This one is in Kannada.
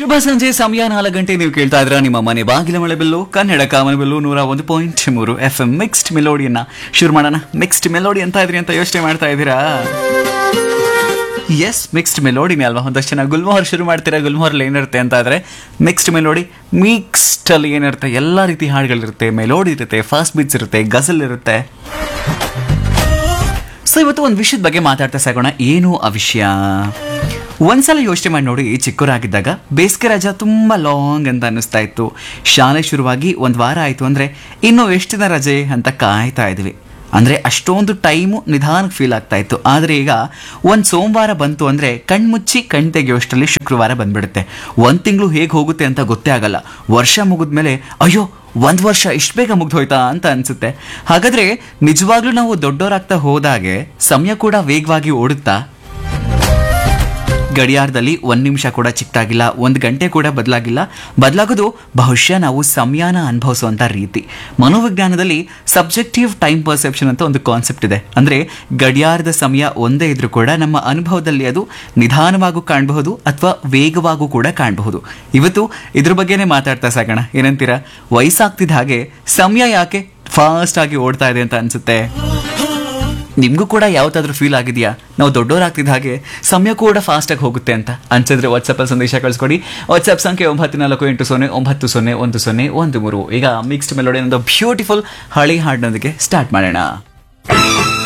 ಶುಭ ಸಂಜೆ ಸಮಯ ನಾಲ್ಕು ಗಂಟೆ ನೀವು ಕೇಳ್ತಾ ಇದ್ರ ನಿಮ್ಮ ಮನೆ ಬಾಗಿಲ ಮಳೆ ಬಿಲ್ಲು ಕನ್ನಡ ಕಾಮನ ಬಿಲ್ಲು ನೂರ ಒಂದು ಪಾಯಿಂಟ್ ಮೂರು ಎಫ್ ಎಂ ಮಿಕ್ಸ್ಡ್ ಮೆಲೋಡಿಯನ್ನ ಶುರು ಮಾಡೋಣ ಮಿಕ್ಸ್ಡ್ ಮೆಲೋಡಿ ಅಂತ ಇದ್ರಿ ಅಂತ ಯೋಚನೆ ಮಾಡ್ತಾ ಇದ್ದೀರಾ ಎಸ್ ಮಿಕ್ಸ್ಡ್ ಮೆಲೋಡಿನೇ ಅಲ್ವಾ ಒಂದಷ್ಟು ಜನ ಗುಲ್ಮೋಹರ್ ಶುರು ಮಾಡ್ತೀರಾ ಗುಲ್ಮೋಹರ್ಲಿ ಏನಿರುತ್ತೆ ಅಂತ ಆದ್ರೆ ಮಿಕ್ಸ್ಡ್ ಮೆಲೋಡಿ ಮಿಕ್ಸ್ಡ್ ಅಲ್ಲಿ ಏನಿರುತ್ತೆ ಎಲ್ಲ ರೀತಿ ಹಾಡುಗಳಿರುತ್ತೆ ಮೆಲೋಡಿ ಇರುತ್ತೆ ಫಾಸ್ಟ್ ಬೀಟ್ಸ್ ಇರುತ್ತೆ ಗಜಲ್ ಇರುತ್ತೆ ಸೊ ಇವತ್ತು ಒಂದು ವಿಷಯದ ಬಗ್ಗೆ ಮಾತಾಡ್ತಾ ಸಾಗೋಣ ಏನು ಆ ವಿಷಯ ಒಂದ್ಸಲ ಯೋಚನೆ ಮಾಡಿ ನೋಡಿ ಚಿಕ್ಕವರಾಗಿದ್ದಾಗ ಬೇಸಿಗೆ ರಜಾ ತುಂಬ ಲಾಂಗ್ ಅಂತ ಅನ್ನಿಸ್ತಾ ಇತ್ತು ಶಾಲೆ ಶುರುವಾಗಿ ಒಂದು ವಾರ ಆಯಿತು ಅಂದರೆ ಇನ್ನೂ ಎಷ್ಟು ದಿನ ರಜೆ ಅಂತ ಕಾಯ್ತಾ ಇದ್ವಿ ಅಂದರೆ ಅಷ್ಟೊಂದು ಟೈಮು ನಿಧಾನಕ್ಕೆ ಫೀಲ್ ಆಗ್ತಾ ಇತ್ತು ಆದರೆ ಈಗ ಒಂದು ಸೋಮವಾರ ಬಂತು ಅಂದರೆ ಕಣ್ಮುಚ್ಚಿ ಕಣ್ ತೆಗೆಯೋಷ್ಟರಲ್ಲಿ ಶುಕ್ರವಾರ ಬಂದ್ಬಿಡುತ್ತೆ ಒಂದು ತಿಂಗಳು ಹೇಗೆ ಹೋಗುತ್ತೆ ಅಂತ ಗೊತ್ತೇ ಆಗಲ್ಲ ವರ್ಷ ಮುಗಿದ್ಮೇಲೆ ಅಯ್ಯೋ ಒಂದು ವರ್ಷ ಇಷ್ಟು ಬೇಗ ಮುಗ್ದು ಹೋಯ್ತಾ ಅಂತ ಅನ್ಸುತ್ತೆ ಹಾಗಾದ್ರೆ ನಿಜವಾಗ್ಲೂ ನಾವು ದೊಡ್ಡವರಾಗ್ತಾ ಹೋದಾಗೆ ಸಮಯ ಕೂಡ ವೇಗವಾಗಿ ಓಡುತ್ತಾ ಗಡಿಯಾರದಲ್ಲಿ ಒಂದು ನಿಮಿಷ ಕೂಡ ಚಿಕ್ಕದಾಗಿಲ್ಲ ಒಂದು ಗಂಟೆ ಕೂಡ ಬದಲಾಗಿಲ್ಲ ಬದಲಾಗೋದು ಬಹುಶಃ ನಾವು ಸಮಯನ ಅನುಭವಿಸುವಂಥ ರೀತಿ ಮನೋವಿಜ್ಞಾನದಲ್ಲಿ ಸಬ್ಜೆಕ್ಟಿವ್ ಟೈಮ್ ಪರ್ಸೆಪ್ಷನ್ ಅಂತ ಒಂದು ಕಾನ್ಸೆಪ್ಟ್ ಇದೆ ಅಂದರೆ ಗಡಿಯಾರದ ಸಮಯ ಒಂದೇ ಇದ್ರೂ ಕೂಡ ನಮ್ಮ ಅನುಭವದಲ್ಲಿ ಅದು ನಿಧಾನವಾಗೂ ಕಾಣಬಹುದು ಅಥವಾ ವೇಗವಾಗೂ ಕೂಡ ಕಾಣಬಹುದು ಇವತ್ತು ಇದ್ರ ಬಗ್ಗೆನೇ ಮಾತಾಡ್ತಾ ಸಾಗೋಣ ಏನಂತೀರಾ ವಯಸ್ಸಾಗ್ತಿದ್ದ ಹಾಗೆ ಸಮಯ ಯಾಕೆ ಫಾಸ್ಟ್ ಆಗಿ ಓಡ್ತಾ ಇದೆ ಅಂತ ಅನ್ಸುತ್ತೆ ನಿಮಗೂ ಕೂಡ ಯಾವತ್ತಾದ್ರೂ ಫೀಲ್ ಆಗಿದೆಯಾ ನಾವು ದೊಡ್ಡವರಾಗ್ತಿದ್ದ ಹಾಗೆ ಸಮಯ ಕೂಡ ಫಾಸ್ಟಾಗಿ ಹೋಗುತ್ತೆ ಅಂತ ಅನ್ಸಿದ್ರೆ ವಾಟ್ಸಪ್ಪಲ್ಲಿ ಸಂದೇಶ ಕಳಿಸ್ಕೊಡಿ ವಾಟ್ಸಪ್ ಸಂಖ್ಯೆ ಒಂಬತ್ತು ನಾಲ್ಕು ಎಂಟು ಸೊನ್ನೆ ಒಂಬತ್ತು ಸೊನ್ನೆ ಒಂದು ಸೊನ್ನೆ ಒಂದು ಮೂರು ಈಗ ಮಿಕ್ಸ್ಡ್ ಮೆಲೋಡಿ ಒಂದು ಬ್ಯೂಟಿಫುಲ್ ಹಳಿ ಹಾಡಿನೊಂದಿಗೆ ಸ್ಟಾರ್ಟ್ ಮಾಡೋಣ